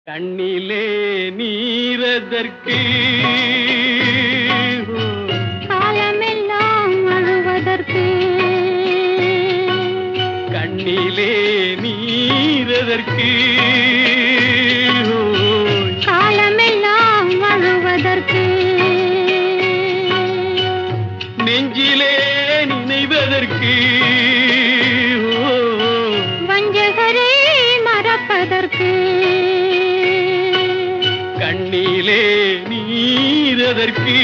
கண்ணிலே நீரதற்கு காலமெல்லாம் அழுவதற்கு கண்ணிலே நீரதற்கு காலமெல்லாம் அழுவதற்கு நெஞ்சிலே நினைவதற்கு வஞ்சகரே மறப்பதற்கு கண்ணிலே நீரதற்கு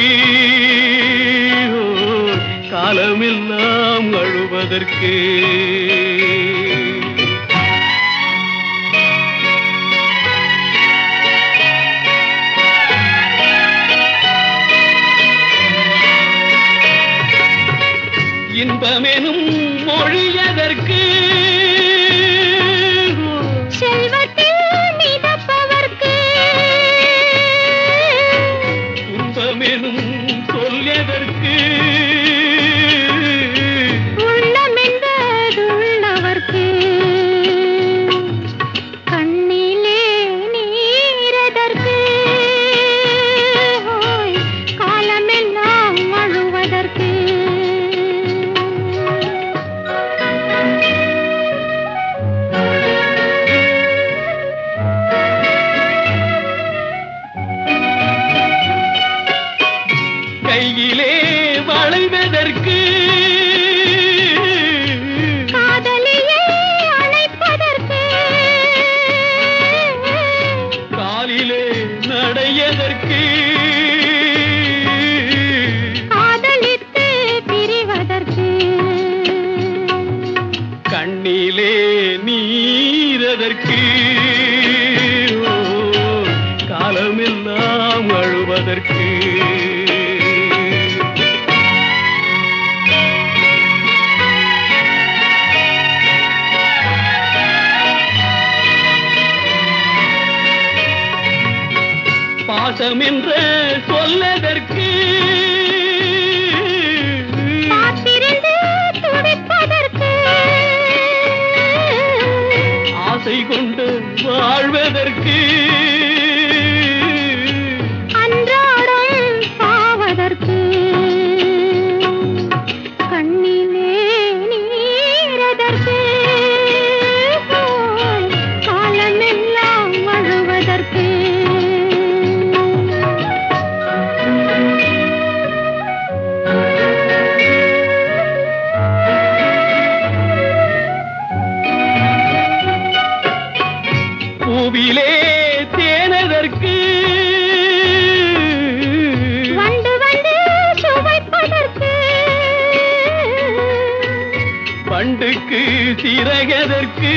காலமெல்லாம் அழுவதற்கு இன்பமெனும் மொழியதற்கு செல்வத்தில் மிதப்பவர்க்கு துன்பமெனும் சொல்லியதற்கு உள்ளமென்பது உள்ளவர்க்கு கண்ணிலே நீரதற்கு ஓய், காலமெல்லாம் அழுவதற்கு கையிலே வளைவதற்கு காதலியை அணைப்பதற்கு காலிலே நடையதற்கு காதலித்து பிரிவதற்கு கண்ணிலே நீரதற்கு ஓ, காலமெல்லாம் அழுவதற்கு பாசம் என்ற சொல்லதற்கு காத்திருந்து துடிப்பதற்கு ஆசை கொண்டு வாழ்வதற்கு அன்றாடம் சாவதற்கு கண்ணிலே நீரதற்கு போய் காலமெல்லாம் அழுவதற்கு பூவிலே தேனதற்கு வண்டு வந்து சுவைப்பதற்கு பண்டுக்கு சிறகதற்கு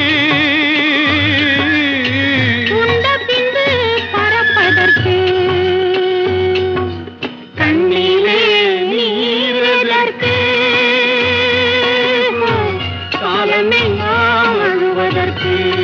உண்ட பின்பு பறப்பதற்கு கண்ணிலே நீரதற்கு காலமெல்லாம் அழுவதற்கு